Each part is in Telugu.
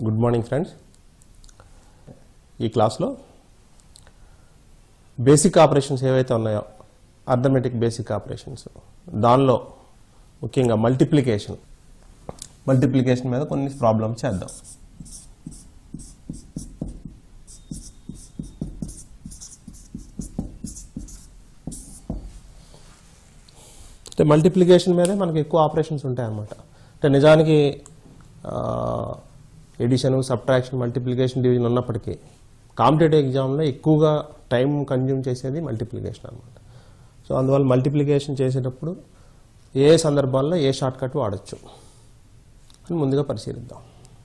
గుడ్ మార్నింగ్ ఫ్రెండ్స్ ఈ క్లాస్లో బేసిక్ ఆపరేషన్స్ ఏవైతే ఉన్నాయో అర్థమెటిక్ బేసిక్ ఆపరేషన్స్ దానిలో ముఖ్యంగా మల్టిప్లికేషన్ మల్టిప్లికేషన్ మీద కొన్ని ప్రాబ్లమ్స్ చేద్దాం అంటే మల్టిప్లికేషన్ మీదే మనకి ఎక్కువ ఆపరేషన్స్ ఉంటాయన్నమాట అంటే నిజానికి ఎడిషన్ సబ్ట్రాక్షన్ మల్టిప్లికేషన్ డివిజన్ ఉన్నప్పటికీ కాంపిటేటివ్ ఎగ్జామ్లో ఎక్కువగా టైం కన్జ్యూమ్ చేసేది మల్టిప్లికేషన్ అనమాట సో అందువల్ల మల్టిప్లికేషన్ చేసేటప్పుడు ఏ సందర్భాల్లో ఏ షార్ట్ కట్ వాడచ్చు అని ముందుగా పరిశీలిద్దాం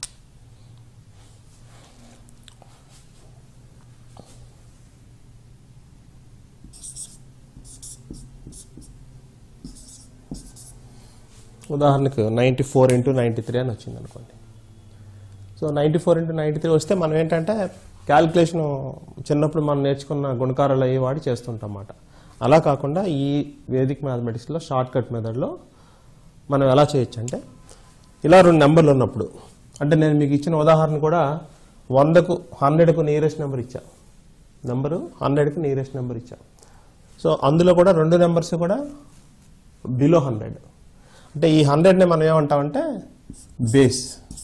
ఉదాహరణకు ninety four into ninety three అని వచ్చింది అనుకోండి so ninety four into ninety three వస్తే మనం ఏంటంటే క్యాలిక్యులేషన్ చిన్నప్పుడు మనం నేర్చుకున్న గుణకారాలు అయ్యి వాడి చేస్తుంటాం అన్నమాట అలా కాకుండా ఈ వేదిక్ మ్యాథమెటిక్స్లో షార్ట్ కట్ మెథడ్లో మనం ఎలా చేయొచ్చు అంటే ఇలా రెండు నెంబర్లు ఉన్నప్పుడు అంటే నేను మీకు ఇచ్చిన ఉదాహరణ కూడా వందకు హండ్రెడ్కు నియరెస్ట్ నెంబర్ ఇచ్చా నెంబరు హండ్రెడ్కి నియరెస్ట్ నెంబర్ ఇచ్చా సో అందులో కూడా రెండు నెంబర్స్ కూడా బిలో హండ్రెడ్ అంటే ఈ హండ్రెడ్ని మనం ఏమంటామంటే బేస్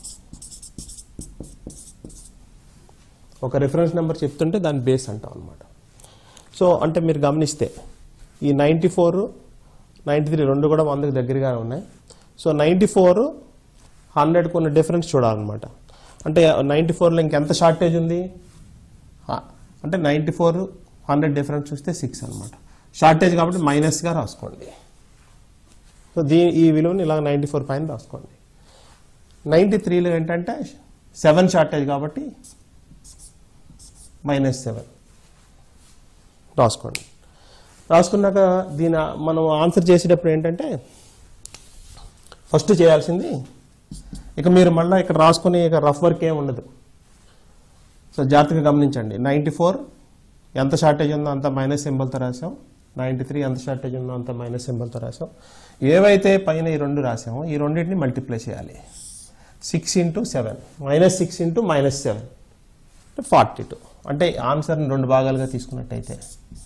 ఒక రిఫరెన్స్ నెంబర్ చెప్తుంటే దాన్ని బేస్ అంటాం అనమాట సో అంటే మీరు గమనిస్తే ఈ నైంటీ ఫోర్ నైంటీ త్రీ రెండు కూడా వందకు దగ్గరగా ఉన్నాయి సో నైంటీ ఫోర్ హండ్రెడ్కి ఉన్న డిఫరెన్స్ చూడాలన్నమాట అంటే నైంటీ ఫోర్లో ఇంకెంత షార్టేజ్ ఉంది ఆ, అంటే నైంటీ ఫోర్ హండ్రెడ్ డిఫరెన్స్ చూస్తే సిక్స్ అనమాట షార్టేజ్ కాబట్టి మైనస్గా రాసుకోండి సో దీ ఈ విలువని ఇలా నైంటీ ఫోర్ పైన రాసుకోండి నైంటీ త్రీలో ఏంటంటే సెవెన్ షార్టేజ్ కాబట్టి మైనస్ సెవెన్ రాసుకోండి రాసుకున్నాక దీని మనం ఆన్సర్ చేసేటప్పుడు ఏంటంటే ఫస్ట్ చేయాల్సింది ఇక మీరు మళ్ళీ ఇక్కడ రాసుకుని ఇక రఫ్ వర్క్ ఏమి ఉండదు సో జాగ్రత్తగా గమనించండి నైంటీ ఫోర్ ఎంత షార్టేజ్ ఉందో అంత మైనస్ సింబల్తో రాసాం నైంటీ త్రీ ఎంత షార్టేజ్ ఉందో అంత మైనస్ సింబల్తో రాసాం ఏవైతే పైన ఈ రెండు రాసామో ఈ రెండింటిని మల్టిప్లై చేయాలి six into seven minus six into minus seven forty two అంటే ఆన్సర్ని రెండు భాగాలుగా తీసుకున్నట్టయితే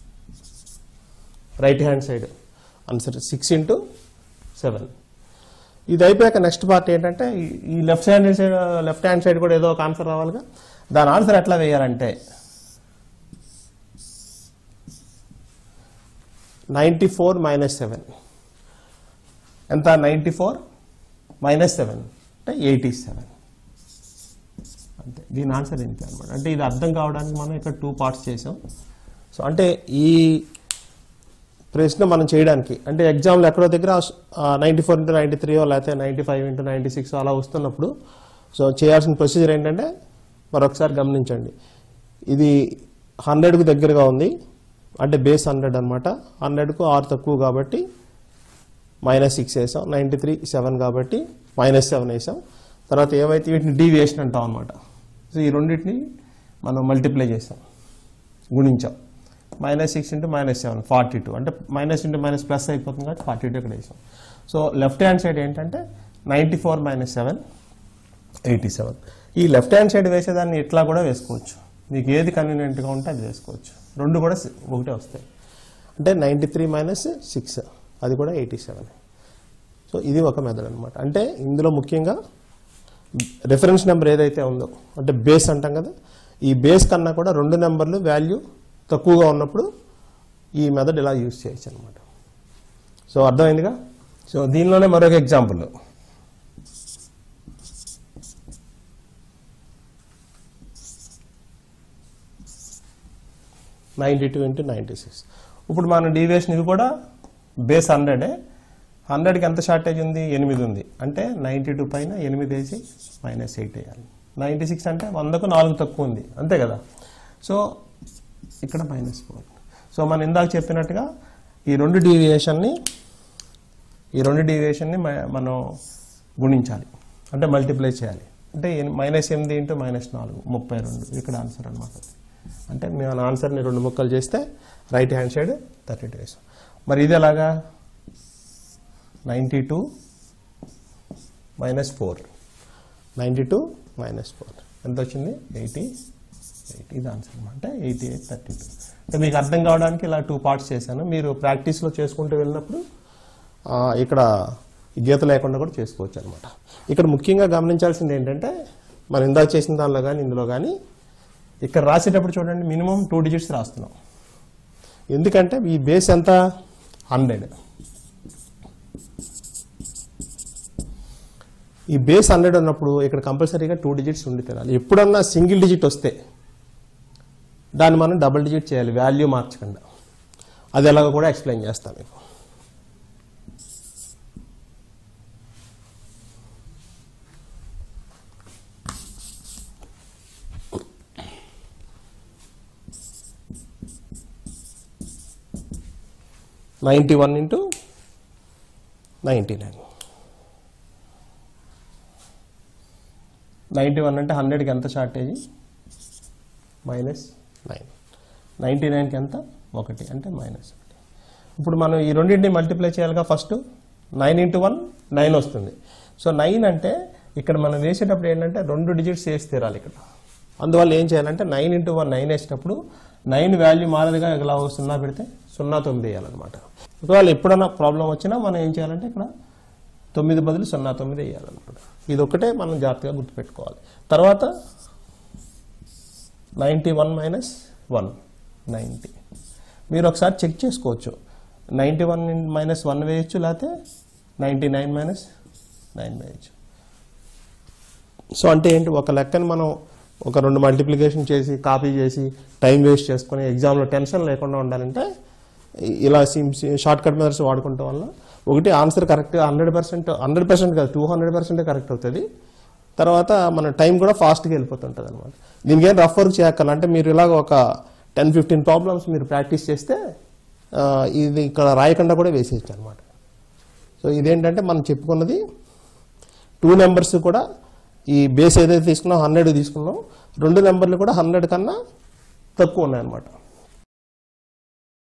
right hand side answer six into seven ఇది అయిపోయాక నెక్స్ట్ పార్ట్ ఏంటంటే ఈ- ఈ left hand side left hand side కూడా ఏదో ఒక ఆన్సర్ రావాలిగా దాని ఆన్సర్ ఎట్లా వేయాలంటే నైంటీ ఫోర్ మైనస్ సెవెన్ ఎంత నైంటీ ఫోర్ మైనస్ సెవెన్ అంటే ఎయిటీ సెవెన్ అంతే దీని ఆన్సర్ ఇంతే అనమాట అంటే ఇది అర్థం కావడానికి మనం ఇక్కడ టూ పార్ట్స్ చేసాం సో అంటే ఈ ప్రశ్న మనం చేయడానికి అంటే ఎగ్జామ్లో ఎక్కడో దగ్గర ninety four into ninety three లేకపోతే ninety five into ninety six అలా వస్తున్నప్పుడు సో చేయాల్సిన ప్రొసీజర్ ఏంటంటే మరొకసారి గమనించండి ఇది హండ్రెడ్కు దగ్గరగా ఉంది అంటే బేస్ హండ్రెడ్ అనమాట హండ్రెడ్కు ఆరు తక్కువ కాబట్టి మైనస్ సిక్స్ వేసాం నైంటీ త్రీ సెవెన్ కాబట్టి మైనస్ సెవెన్ వేసాం తర్వాత ఏవైతే వీటిని డీవియేషన్ అంటాం అనమాట సో ఈ రెండింటిని మనం మల్టిప్లై చేసాం గుణించాం minus six into minus seven forty two అంటే మైనస్ ఇంటూ మైనస్ ప్లస్ అయిపోతుంది కాబట్టి ఫార్టీ టూ ఇక్కడ వేసాం సో లెఫ్ట్ హ్యాండ్ సైడ్ ఏంటంటే ninety four minus seven eighty seven ఈ లెఫ్ట్ హ్యాండ్ సైడ్ వేసేదాన్ని ఇట్లా కూడా వేసుకోవచ్చు మీకు ఏది కన్వీనియంట్గా ఉంటే అది వేసుకోవచ్చు రెండు కూడా సి- ఒకటే వస్తాయి అంటే నైంటీ త్రీ మైనస్ సిక్స్ అది కూడా ఎయిటీ సెవెన్ సో ఇది ఒక మెథడ్ అనమాట అంటే ఇందులో ముఖ్యంగా రిఫరెన్స్ నెంబర్ ఏదైతే ఉందో అంటే బేస్ అంటాం కదా ఈ బేస్ కన్నా కూడా రెండు నెంబర్లు వాల్యూ తక్కువగా ఉన్నప్పుడు ఈ మెథడ్ ఇలా యూజ్ చేయొచ్చు అనమాట సో అర్థమైందిగా సో దీనిలోనే మరొక example ninety two into ninety six ఇప్పుడు మన డీవియేషన్ ఇది కూడా బేస్ హండ్రెడే హండ్రెడ్కి ఎంత షార్టేజ్ ఉంది ఎనిమిది ఉంది అంటే నైంటీ టూ పైన ఎనిమిది వేసి మైనస్ ఎయిట్ వేయాలి నైంటీ సిక్స్ అంటే వందకు నాలుగు తక్కువ ఉంది అంతే కదా సో ఇక్కడ మైనస్ ఫోర్ సో మనం ఇందాక చెప్పినట్టుగా ఈ రెండు డీవియేషన్ని ఈ రెండు డీవియేషన్ని మ- మనం గుణించాలి అంటే మల్టిప్లై చేయాలి అంటే మైనస్ ఎనిమిది ఇంటూ మైనస్ నాలుగు ముప్పై రెండు ఇక్కడ ఆన్సర్ అనమాట అంటే మేము ఆన్సర్ని రెండు ముక్కలు చేస్తే right hand side thirty two వేసాం మరి ఇది ఎలాగా ninety two minus four ninety two minus four ఎంత వచ్చింది ఎయిటీ ఎయిటీ ఇది ఆన్సర్ అనమాట ఎయిటీ ఎయిట్ థర్టీ టూ అంటే మీకు అర్థం కావడానికి ఇలా టూ పార్ట్స్ చేశాను మీరు ప్రాక్టీస్లో చేసుకుంటూ వెళ్ళినప్పుడు ఆ, ఇక్కడ ఈ గీత లేకుండా కూడా చేసుకోవచ్చు అనమాట ఇక్కడ ముఖ్యంగా గమనించాల్సింది ఏంటంటే మనం ఇందాక చేసిన దానిలో కానీ ఇందులో కానీ ఇక్కడ రాసేటప్పుడు చూడండి మినిమం టూ డిజిట్స్ రాస్తున్నాం ఎందుకంటే ఈ బేస్ ఎంత హండ్రెడ్ ఈ బేస్ హండ్రెడ్ ఉన్నప్పుడు ఇక్కడ కంపల్సరీగా టూ డిజిట్స్ ఉండి తినాలి ఎప్పుడన్నా సింగిల్ డిజిట్ వస్తే దాన్ని మనం డబుల్ డిజిట్ చేయాలి వాల్యూ మార్చకుండా అది ఎలాగో కూడా ఎక్స్ప్లెయిన్ చేస్తాను మీకు ninety one into ninety nine ninety one అంటే హండ్రెడ్కి ఎంత షార్టేజ్ మైనస్ నైన్ నైంటీ నైన్కి ఎంత ఒకటి అంటే మైనస్ ఒకటి ఇప్పుడు మనం ఈ రెండింటిని మల్టిప్లై చేయాలిగా first nine into one nine వస్తుంది సో నైన్ అంటే ఇక్కడ మనం వేసేటప్పుడు ఏంటంటే రెండు డిజిట్స్ వేసి తీరాలి ఇక్కడ అందువల్ల ఏం చేయాలంటే నైన్ ఇంటూ వన్ నైన్ వేసేటప్పుడు నైన్ వాల్యూ మారదుగా ఇలా ఓ సున్నా పెడితే సున్నా తొమ్మిది వేయాలన్నమాట ఒకవేళ ఎప్పుడైనా ప్రాబ్లం వచ్చినా మనం ఏం చేయాలంటే ఇక్కడ తొమ్మిది బదులు సున్నా తొమ్మిది వేయాలన్నమాట ఇది ఒకటే మనం జాగ్రత్తగా గుర్తుపెట్టుకోవాలి తర్వాత ninety one minus one ninety మీరు ఒకసారి చెక్ చేసుకోవచ్చు నైంటీ వన్ మైనస్ వన్ వేయచ్చు లేకపోతే నైంటీ నైన్ మైనస్ నైన్ వేయచ్చు సో అంటే ఏంటి ఒక లెక్కని మనం ఒక రెండు మల్టిప్లికేషన్ చేసి కాపీ చేసి టైం వేస్ట్ చేసుకొని ఎగ్జామ్లో టెన్షన్ లేకుండా ఉండాలంటే ఇ- ఇలా షార్ట్ కట్ మెథడ్స్ వాడుకోవటం వల్ల ఒకటి answer correct hundred percent hundred percent కాదు టూ హండ్రెడ్ పర్సెంటే కరెక్ట్ అవుతుంది తర్వాత మన టైం కూడా ఫాస్ట్గా వెళ్ళిపోతుంటుంది అనమాట దీనికి ఏం రఫ్ వర్క్ చేయక్కర్లా అంటే మీరు ఇలాగ ఒక టెన్ ఫిఫ్టీన్ ప్రాబ్లమ్స్ మీరు ప్రాక్టీస్ చేస్తే ఆ, ఇది ఇక్కడ రాయకుండా కూడా వేసేయచ్చు అనమాట సో ఇదేంటంటే మనం చెప్పుకున్నది టూ నెంబర్స్ కూడా ఈ బేస్ ఏదైతే తీసుకున్నాం హండ్రెడ్ తీసుకున్నాం రెండు నెంబర్లు కూడా హండ్రెడ్ కన్నా తక్కువ ఉన్నాయన్నమాట